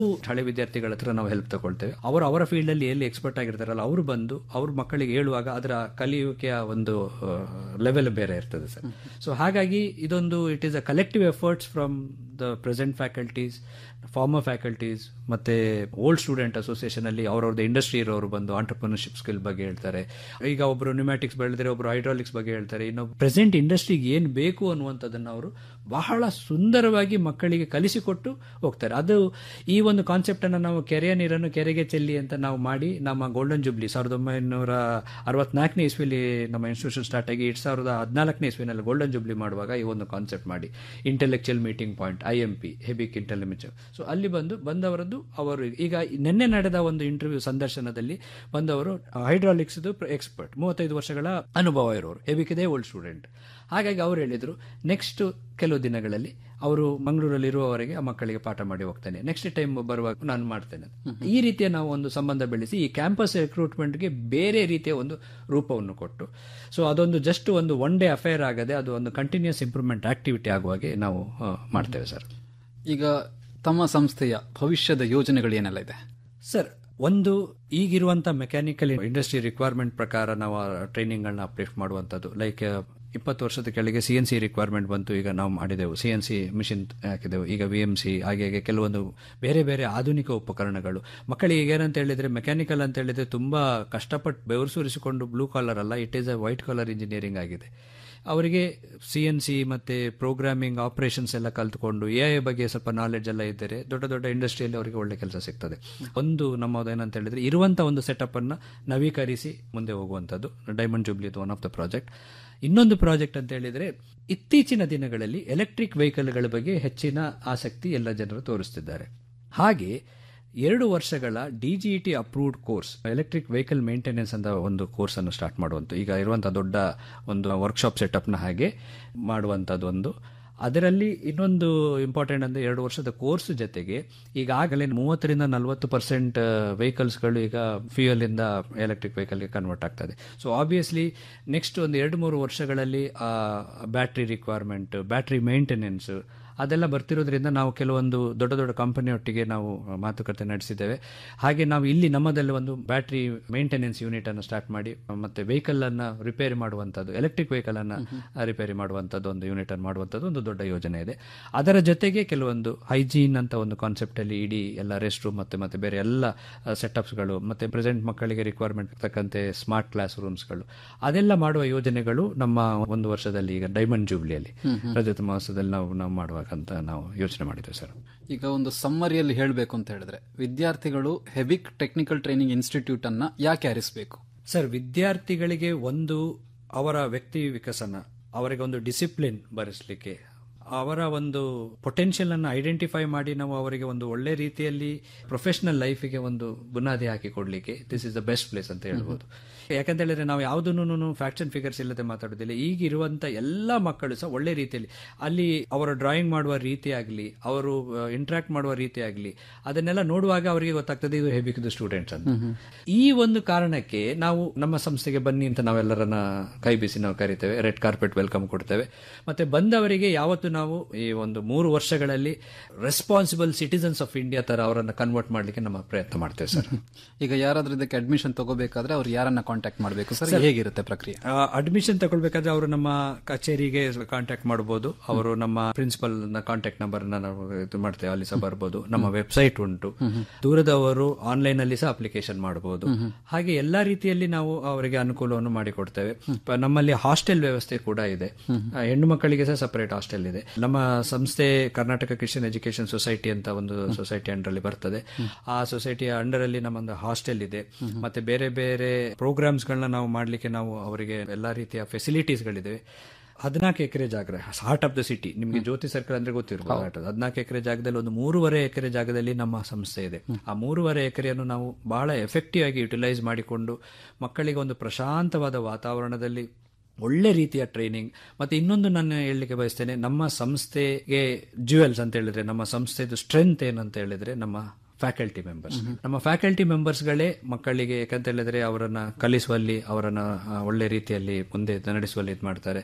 ಹಳೆ ವಿದ್ಯಾರ್ಥಿಗಳ ಹತ್ರ ನಾವು ಹೆಲ್ಪ್ ತಗೊಳ್ತೇವೆ ಅವರು ಅವರ ಫೀಲ್ಡ್ ಅಲ್ಲಿ ಎಲ್ಲಿ ಎಕ್ಸ್ಪರ್ಟ್ ಆಗಿರ್ತಾರಲ್ಲ ಅವರು ಬಂದು ಅವ್ರ ಮಕ್ಕಳಿಗೆ ಹೇಳುವಾಗ ಅದರ ಕಲಿಯುವಿಕೆಯ ಒಂದು ಲೆವೆಲ್ ಬೇರೆ ಇರ್ತದೆ ಸರ್ ಸೊ ಹಾಗಾಗಿ ಇದೊಂದು it is a collective efforts from the present faculties former faculties ಮತ್ತೆ ಓಲ್ಡ್ ಸ್ಟೂಡೆಂಟ್ ಅಸೋಸಿಯೇಷನ್ ಅಲ್ಲಿ ಅವರವ್ರದ್ದು ಇಂಡಸ್ಟ್ರಿ ಇರೋರು ಬಂದು ಆಂಟರ್ಪ್ರಿನರ್ಶಿಪ್ ಸ್ಕಿಲ್ ಬಗ್ಗೆ ಹೇಳ್ತಾರೆ ಈಗ ಒಬ್ರು ನ್ಯೂಮ್ಯಾಟಿಕ್ಸ್ ಬೆಳೆದ್ರೆ ಒಬ್ರು ಹೈಡ್ರಾಲಿಕ್ಸ್ ಬಗ್ಗೆ ಹೇಳ್ತಾರೆ ಇನ್ನು ಪ್ರೆಸೆಂಟ್ ಇಂಡಸ್ಟ್ರಿಗೆ ಏನು ಬೇಕು ಅನ್ನುವಂಥದ್ದನ್ನು ಅವರು ಬಹಳ ಸುಂದರವಾಗಿ ಮಕ್ಕಳಿಗೆ ಕಲಿಸಿಕೊಟ್ಟು ಹೋಗ್ತಾರೆ ಅದು ಈ ಒಂದು ಕಾನ್ಸೆಪ್ಟ್ ಅನ್ನು ನಾವು ಕೆರೆಯ ನೀರನ್ನು ಕೆರೆಗೆ ಚೆಲ್ಲಿ ಅಂತ ನಾವು ಮಾಡಿ ನಮ್ಮ ಗೋಲ್ಡನ್ ಜುಬ್ಲಿ ಸಾವಿರದ ಒಂಬೈನೂರ ಅರವತ್ನಾಲ್ಕನೇ ಇಸ್ವಿಲಿ ನಮ್ಮ ಇನ್ಸ್ಟಿಟ್ಯೂಷನ್ ಸ್ಟಾರ್ಟ್ ಆಗಿ ಎರಡು ಸಾವಿರದ ಹದಿನಾಲ್ಕನೇ ಇಸ್ವಿನಲ್ಲಿ ಗೋಲ್ಡನ್ ಜುಬ್ಲಿ ಮಾಡುವಾಗ ಈ ಒಂದು ಕಾನ್ಸೆಪ್ಟ್ ಮಾಡಿ intellectual meeting point I M P ಹೆಬಿಕ್ ಇಂಟೆಲಿಮೆಂಚರ್ ಸೊ ಅಲ್ಲಿ ಬಂದು ಬಂದವರದ್ದು ಅವರು ಈಗ ನಿನ್ನೆ ನಡೆದ ಒಂದು ಇಂಟರ್ವ್ಯೂ ಸಂದರ್ಶನದಲ್ಲಿ ಬಂದವರು ಹೈಡ್ರಾಲಿಕ್ಸ್ ಎಕ್ಸ್ಪರ್ಟ್ ಮೂವತ್ತೈದು ವರ್ಷಗಳ ಅನುಭವ ಇರೋರು ಹೆಬಿಕ್ ಇದೇ ಓಲ್ಡ್ ಸ್ಟೂಡೆಂಟ್ ಹಾಗಾಗಿ ಅವ್ರು ಹೇಳಿದ್ರು ನೆಕ್ಸ್ಟ್ ಕೆಲವು ದಿನಗಳಲ್ಲಿ ಅವರು ಮಂಗಳೂರಲ್ಲಿ ಇರುವವರೆಗೆ ಆ ಮಕ್ಕಳಿಗೆ ಪಾಠ ಮಾಡಿ ಹೋಗ್ತಾನೆ ನೆಕ್ಸ್ಟ್ ಟೈಮ್ ಬರುವಾಗ ನಾನು ಮಾಡ್ತೇನೆ ಈ ರೀತಿಯ ನಾವು ಒಂದು ಸಂಬಂಧ ಬೆಳೆಸಿ ಈ ಕ್ಯಾಂಪಸ್ ರಿಕ್ರೂಟ್ಮೆಂಟ್ಗೆ ಬೇರೆ ರೀತಿಯ ಒಂದು ರೂಪವನ್ನು ಕೊಟ್ಟು ಸೊ ಅದೊಂದು ಜಸ್ಟ್ ಒಂದು ಒನ್ ಡೇ ಅಫೇರ್ ಆಗದೆ ಅದು ಒಂದು ಕಂಟಿನ್ಯೂಸ್ ಇಂಪ್ರೂವ್ಮೆಂಟ್ ಆಕ್ಟಿವಿಟಿ ಆಗುವಾಗೆ ನಾವು ಆ, ಮಾಡ್ತೇವೆ ಸರ್ ಈಗ ತಮ್ಮ ಸಂಸ್ಥೆಯ ಭವಿಷ್ಯದ ಯೋಜನೆಗಳು ಏನೆಲ್ಲ ಇದೆ ಸರ್ ಒಂದು ಈಗಿರುವಂತ ಮೆಕ್ಯಾನಿಕಲ್ ಇಂಡಸ್ಟ್ರಿ ರಿಕ್ವೈರ್ಮೆಂಟ್ ಪ್ರಕಾರ ನಾವು ಟ್ರೈನಿಂಗ್ಗಳನ್ನ ಅಪ್ಲಿಫ್ಟ್ ಮಾಡುವಂಥದ್ದು ಲೈಕ್ ಇಪ್ಪತ್ತು ವರ್ಷದ ಕೆಳಗೆ ಸಿ ಎನ್ ಸಿ ರಿಕ್ವೈರ್ಮೆಂಟ್ ಬಂತು ಈಗ ನಾವು ಮಾಡಿದೆವು ಸಿ ಎನ್ ಸಿ ಮಿಷಿನ್ ಹಾಕಿದೆವು ಈಗ ವಿ ಎಮ್ ಸಿ ಹಾಗೆ ಹಾಗೆ ಕೆಲವೊಂದು ಬೇರೆ ಬೇರೆ ಆಧುನಿಕ ಉಪಕರಣಗಳು ಮಕ್ಕಳಿಗೆ ಈಗ ಏನಂತ ಹೇಳಿದ್ರೆ ಮೆಕ್ಯಾನಿಕಲ್ ಅಂತ ಹೇಳಿದ್ರೆ ತುಂಬಾ ಕಷ್ಟಪಟ್ಟು ಬೆವರು ಸುರಿಸಿಕೊಂಡು ಬ್ಲೂ ಕಾಲರ್ ಅಲ್ಲ it is a white collar engineering ಆಗಿದೆ ಅವರಿಗೆ ಸಿ ಎನ್ ಸಿ ಮತ್ತೆ ಪ್ರೋಗ್ರಾಮಿಂಗ್ ಆಪರೇಷನ್ಸ್ ಎಲ್ಲ ಕಲ್ತ್ಕೊಂಡು ಎ ಐ ಬಗ್ಗೆ ಸ್ವಲ್ಪ ನಾಲೆಡ್ಜ್ ಎಲ್ಲ ಇದ್ದರೆ ದೊಡ್ಡ ದೊಡ್ಡ ಇಂಡಸ್ಟ್ರಿಯಲ್ಲಿ ಅವರಿಗೆ ಒಳ್ಳೆ ಕೆಲಸ ಸಿಗ್ತದೆ ಒಂದು ನಮ್ಮದು ಏನಂತ ಹೇಳಿದ್ರೆ ಇರುವಂತ ಒಂದು ಸೆಟಪ್ ಅನ್ನ ನವೀಕರಿಸಿ ಮುಂದೆ ಹೋಗುವಂಥದ್ದು diamond jubilee one of the project ಇನ್ನೊಂದು ಪ್ರಾಜೆಕ್ಟ್ ಅಂತ ಹೇಳಿದ್ರೆ ಇತ್ತೀಚಿನ ದಿನಗಳಲ್ಲಿ ಎಲೆಕ್ಟ್ರಿಕ್ ವೆಹಿಕಲ್ಗಳ ಬಗ್ಗೆ ಹೆಚ್ಚಿನ ಆಸಕ್ತಿ ಎಲ್ಲ ಜನರು ತೋರಿಸ್ತಿದ್ದಾರೆ ಹಾಗೆ ಎರಡು ವರ್ಷಗಳ D G T approved course electric vehicle maintenance ಅಂತ ಒಂದು ಕೋರ್ಸ್ ಅನ್ನು ಸ್ಟಾರ್ಟ್ ಮಾಡುವಂಥ ಈಗ ಇರುವಂತಹ ದೊಡ್ಡ ಒಂದು ವರ್ಕ್ಶಾಪ್ ಸೆಟಪ್ನ ಹಾಗೆ ಮಾಡುವಂಥದ್ದು ಒಂದು ಅದರಲ್ಲಿ ಇನ್ನೊಂದು ಇಂಪಾರ್ಟೆಂಟ್ ಅಂದರೆ ಎರಡು ವರ್ಷದ ಕೋರ್ಸ್ ಜೊತೆಗೆ ಈಗಾಗಲೇ ಮೂವತ್ತರಿಂದ ನಲವತ್ತು ಪರ್ಸೆಂಟ್ ವೆಹಿಕಲ್ಸ್ಗಳು ಈಗ ಫ್ಯೂಯಲ್ ಇಂದ ಎಲೆಕ್ಟ್ರಿಕ್ ವೆಹಿಕಲ್ಗೆ ಕನ್ವರ್ಟ್ ಆಗ್ತದೆ ಸೊ ಆಬ್ವಿಯಸ್ಲಿ ನೆಕ್ಸ್ಟ್ ಒಂದು ಎರಡು ಮೂರು ವರ್ಷಗಳಲ್ಲಿ ಬ್ಯಾಟ್ರಿ ರಿಕ್ವೈರ್ಮೆಂಟ್ ಬ್ಯಾಟ್ರಿ ಮೇಂಟೆನೆನ್ಸ್ ಅದೆಲ್ಲ ಬರ್ತಿರೋದ್ರಿಂದ ನಾವು ಕೆಲವೊಂದು ದೊಡ್ಡ ದೊಡ್ಡ ಕಂಪನಿಯೊಟ್ಟಿಗೆ ನಾವು ಮಾತುಕತೆ ನಡೆಸಿದ್ದೇವೆ ಹಾಗೆ ನಾವು ಇಲ್ಲಿ ನಮ್ಮದಲ್ಲಿ ಒಂದು ಬ್ಯಾಟ್ರಿ ಮೇಂಟೆನೆನ್ಸ್ ಯೂನಿಟ್ ಅನ್ನು ಸ್ಟಾರ್ಟ್ ಮಾಡಿ ಮತ್ತೆ ವೆಹಿಕಲ್ ಅನ್ನ ರಿಪೇರಿ ಮಾಡುವಂಥದ್ದು ಎಲೆಕ್ಟ್ರಿಕ್ ವೆಹಿಕಲ್ ಅನ್ನ ರಿಪೇರಿ ಮಾಡುವಂಥದ್ದು ಒಂದು ಯೂನಿಟ್ ಅನ್ನು ಮಾಡುವಂಥದ್ದು ಒಂದು ದೊಡ್ಡ ಯೋಜನೆ ಇದೆ ಅದರ ಜೊತೆಗೆ ಕೆಲವೊಂದು ಹೈಜೀನ್ ಅಂತ ಒಂದು ಕಾನ್ಸೆಪ್ಟ್ ಅಲ್ಲಿ ಇಡೀ ಎಲ್ಲ ರೆಸ್ಟ್ ರೂಮ್ ಮತ್ತೆ ಮತ್ತೆ ಬೇರೆ ಎಲ್ಲ ಸೆಟಪ್ಸ್ಗಳು ಮತ್ತೆ ಪ್ರೆಸೆಂಟ್ ಮಕ್ಕಳಿಗೆ ರಿಕ್ವೈರ್ಮೆಂಟ್ ತಕ್ಕಂತೆ ಸ್ಮಾರ್ಟ್ ಕ್ಲಾಸ್ ರೂಮ್ಸ್ಗಳು ಅದೆಲ್ಲ ಮಾಡುವ ಯೋಜನೆಗಳು ನಮ್ಮ ಒಂದು ವರ್ಷದಲ್ಲಿ ಈಗ ಡೈಮಂಡ್ ಜೂಬ್ಲಿಯಲ್ಲಿ ರಜತ ಮಹೋತ್ಸವದಲ್ಲಿ ನಾವು ನಾವು ಮಾಡುವಾಗ ಅಂತ ನಾವು ಯೋಚನೆ ಮಾಡಿದ್ದೇವೆ ಸರ್ ಈಗ ಒಂದು ಸಮ್ಮರಿಯಲ್ಲಿ ಹೇಳಬೇಕು ಅಂತ ಹೇಳಿದ್ರೆ ವಿದ್ಯಾರ್ಥಿಗಳು ಹೆಬಿಕ್ ಟೆಕ್ನಿಕಲ್ ಟ್ರೈನಿಂಗ್ ಇನ್ಸ್ಟಿಟ್ಯೂಟ್ ಅನ್ನ ಯಾಕೆ ಆರಿಸಬೇಕು ಸರ್ ವಿದ್ಯಾರ್ಥಿಗಳಿಗೆ ಒಂದು ಅವರ ವ್ಯಕ್ತಿ ವಿಕಸನ ಅವರಿಗೆ ಒಂದು ಡಿಸಿಪ್ಲಿನ್ ಬರೆಸಲಿಕ್ಕೆ ಅವರ ಒಂದು ಪೊಟೆನ್ಷಿಯಲ್ ಅನ್ನು ಐಡೆಂಟಿಫೈ ಮಾಡಿ ನಾವು ಅವರಿಗೆ ಒಂದು ಒಳ್ಳೆ ರೀತಿಯಲ್ಲಿ ಪ್ರೊಫೆಷನಲ್ ಲೈಫಿಗೆ ಒಂದು ಬುನಾದಿ ಹಾಕಿ ಕೊಡ್ಲಿಕ್ಕೆ this is the best place ಅಂತ ಹೇಳ್ಬೋದು ಯಾಕಂತ ಹೇಳಿದ್ರೆ ನಾವು ಯಾವುದನ್ನು ಫ್ಯಾಕ್ಟ್ ಅಂಡ್ ಫಿಗರ್ಸ್ ಇಲ್ಲದೆ ಮಾತಾಡೋದಿಲ್ಲ ಈಗ ಇರುವಂತ ಎಲ್ಲ ಮಕ್ಕಳು ಸಹ ಒಳ್ಳೆ ರೀತಿಯಲ್ಲಿ ಅಲ್ಲಿ ಅವರು ಡ್ರಾಯಿಂಗ್ ಮಾಡುವ ರೀತಿ ಆಗಲಿ ಅವರು ಇಂಟ್ರಾಕ್ಟ್ ಮಾಡುವ ರೀತಿ ಆಗಲಿ ಅದನ್ನೆಲ್ಲ ನೋಡುವಾಗ ಅವರಿಗೆ ಗೊತ್ತಾಗ್ತದೆ ಇದು ಹೆಬಿಕ್ದು ಸ್ಟೂಡೆಂಟ್ಸ್ ಅಂತ ಈ ಒಂದು ಕಾರಣಕ್ಕೆ ನಾವು ನಮ್ಮ ಸಂಸ್ಥೆಗೆ ಬನ್ನಿ ಅಂತ ನಾವೆಲ್ಲರನ್ನ ಕೈ ಬೀಸಿ ನಾವು ಕರಿತೇವೆ ರೆಡ್ ಕಾರ್ಪೆಟ್ ವೆಲ್ಕಮ್ ಕೊಡ್ತೇವೆ ಮತ್ತೆ ಬಂದವರಿಗೆ ಯಾವತ್ತು ನಾವು ಈ ಒಂದು ಮೂರು ವರ್ಷಗಳಲ್ಲಿ ರೆಸ್ಪಾನ್ಸಿಬಲ್ ಸಿಟಿಸನ್ಸ್ ಆಫ್ ಇಂಡಿಯಾ ತರ ಅವರನ್ನ ಕನ್ವರ್ಟ್ ಮಾಡ್ಲಿಕ್ಕೆ ನಮ್ಮ ಪ್ರಯತ್ನ ಮಾಡ್ತೇವೆ ಸರ್ ಈಗ ಯಾರಾದ್ರೂ ಇದಕ್ಕೆ ಅಡ್ಮಿಷನ್ ತಗೋಬೇಕಾದ್ರೆ ಅವ್ರು ಯಾರನ್ನ ಕಾಂಟ್ಯಾಕ್ಟ್ ಮಾಡಬೇಕು ಸರ್ ಹೇಗಿರುತ್ತೆ ಪ್ರಕ್ರಿಯೆ ಅಡ್ಮಿಷನ್ ತಗೊಳ್ಬೇಕಾದ್ರೆ ಅವರು ನಮ್ಮ ಕಚೇರಿಗೆ ಕಾಂಟ್ಯಾಕ್ಟ್ ಮಾಡಬಹುದು ಅವರು ನಮ್ಮ ಪ್ರಿನ್ಸಿಪಲ್ ನ ಕಾಂಟ್ಯಾಕ್ಟ್ ನಂಬರ್ ನಾವು ಇದು ಮಾಡ್ತೇವೆ ಅಲ್ಲಿ ಸಹ ಬರ್ಬೋದು ನಮ್ಮ ವೆಬ್ಸೈಟ್ ಉಂಟು ದೂರದವರು ಆನ್ಲೈನ್ ಅಲ್ಲಿ ಸಹ ಅಪ್ಲಿಕೇಶನ್ ಮಾಡಬಹುದು ಹಾಗೆ ಎಲ್ಲಾ ರೀತಿಯಲ್ಲಿ ನಾವು ಅವರಿಗೆ ಅನುಕೂಲವನ್ನು ಮಾಡಿಕೊಡ್ತೇವೆ ಪ- ನಮ್ಮಲ್ಲಿ ಹಾಸ್ಟೆಲ್ ವ್ಯವಸ್ಥೆ ಕೂಡ ಇದೆ ಆ, ಹೆಣ್ಣು ಮಕ್ಕಳಿಗೆ ಸಹ ಸಪರೇಟ್ ಹಾಸ್ಟೆಲ್ ಇದೆ ನಮ್ಮ ಸಂಸ್ಥೆ ಕರ್ನಾಟಕ ಕ್ರಿಶ್ಚಿಯನ್ ಎಜುಕೇಶನ್ ಸೊಸೈಟಿ ಅಂತ ಒಂದು ಸೊಸೈಟಿ ಅಂಡರ್ ಅಲ್ಲಿ ಬರ್ತದೆ ಆ ಸೊಸೈಟಿಯ ಅಂಡರ್ ಅಲ್ಲಿ ನಮ್ಮೊಂದು ಹಾಸ್ಟೆಲ್ ಇದೆ ಮತ್ತೆ ಬೇರೆ ಬೇರೆ ಪ್ರೋಗ್ರಾಮ್ಸ್ ಗಳನ್ನ ನಾವು ಮಾಡ್ಲಿಕ್ಕೆ ನಾವು ಅವರಿಗೆ ಎಲ್ಲಾ ರೀತಿಯ ಫೆಸಿಲಿಟೀಸ್ ಗಳಿದೆ ಹದಿನಾಲ್ಕು ಎಕರೆ ಜಾಗ ಹಾರ್ಟ್ ಆಫ್ ದ ಸಿಟಿ ನಿಮಗೆ ಜ್ಯೋತಿ ಸರ್ಕಲ್ ಅಂದ್ರೆ ಗೊತ್ತಿರ್ಬೋದು ಹದಿನಾಲ್ಕು ಎಕರೆ ಜಾಗದಲ್ಲಿ ಒಂದು ಮೂರುವರೆ ಎಕರೆ ಜಾಗದಲ್ಲಿ ನಮ್ಮ ಸಂಸ್ಥೆ ಇದೆ ಆ ಮೂರುವರೆ ಎಕರೆಯನ್ನು ನಾವು ಬಹಳ ಎಫೆಕ್ಟಿವ್ ಆಗಿ ಯುಟಿಲೈಸ್ ಮಾಡಿಕೊಂಡು ಮಕ್ಕಳಿಗೆ ಒಂದು ಪ್ರಶಾಂತವಾದ ವಾತಾವರಣದಲ್ಲಿ ಒಳ್ಳೆ ರೀತಿಯ ಟ್ರೈನಿಂಗ್ ಮತ್ತೆ ಇನ್ನೊಂದು ನಾನು ಹೇಳಲಿಕ್ಕೆ ಬಯಸ್ತೇನೆ ನಮ್ಮ ಸಂಸ್ಥೆಗೆ ಜ್ಯುವೆಲ್ಸ್ ಅಂತ ಹೇಳಿದ್ರೆ ನಮ್ಮ ಸಂಸ್ಥೆದು ಸ್ಟ್ರೆಂತ್ ಏನಂತ ಹೇಳಿದ್ರೆ ನಮ್ಮ ಫ್ಯಾಕಲ್ಟಿ ಮೆಂಬರ್ಸ್ ನಮ್ಮ ಫ್ಯಾಕಲ್ಟಿ ಮೆಂಬರ್ಸ್ಗಳೇ ಮಕ್ಕಳಿಗೆ ಯಾಕಂತ ಹೇಳಿದ್ರೆ ಅವರನ್ನ ಕಲಿಸುವಲ್ಲಿ ಅವರನ್ನ ಆ, ಒಳ್ಳೆ ರೀತಿಯಲ್ಲಿ ಮುಂದೆ ನಡೆಸುವಲ್ಲಿ ಇದು ಮಾಡ್ತಾರೆ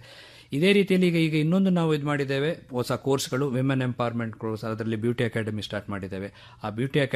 ಇದೇ ರೀತಿಯಲ್ಲಿ ಈಗ ಈಗ ಇನ್ನೊಂದು ನಾವು ಇದು ಮಾಡಿದ್ದೇವೆ ಹೊಸ ಕೋರ್ಸ್ಗಳು ವಿಮೆನ್ ಎಂಪವರ್ಮೆಂಟ್ ಕೋರ್ಸ್ ಅದರಲ್ಲಿ ಬ್ಯೂಟಿ ಅಕಾಡೆಮಿ ಸ್ಟಾರ್ಟ್ ಮಾಡಿದ್ದೇವೆ ಆ ಬ್ಯೂಟಿ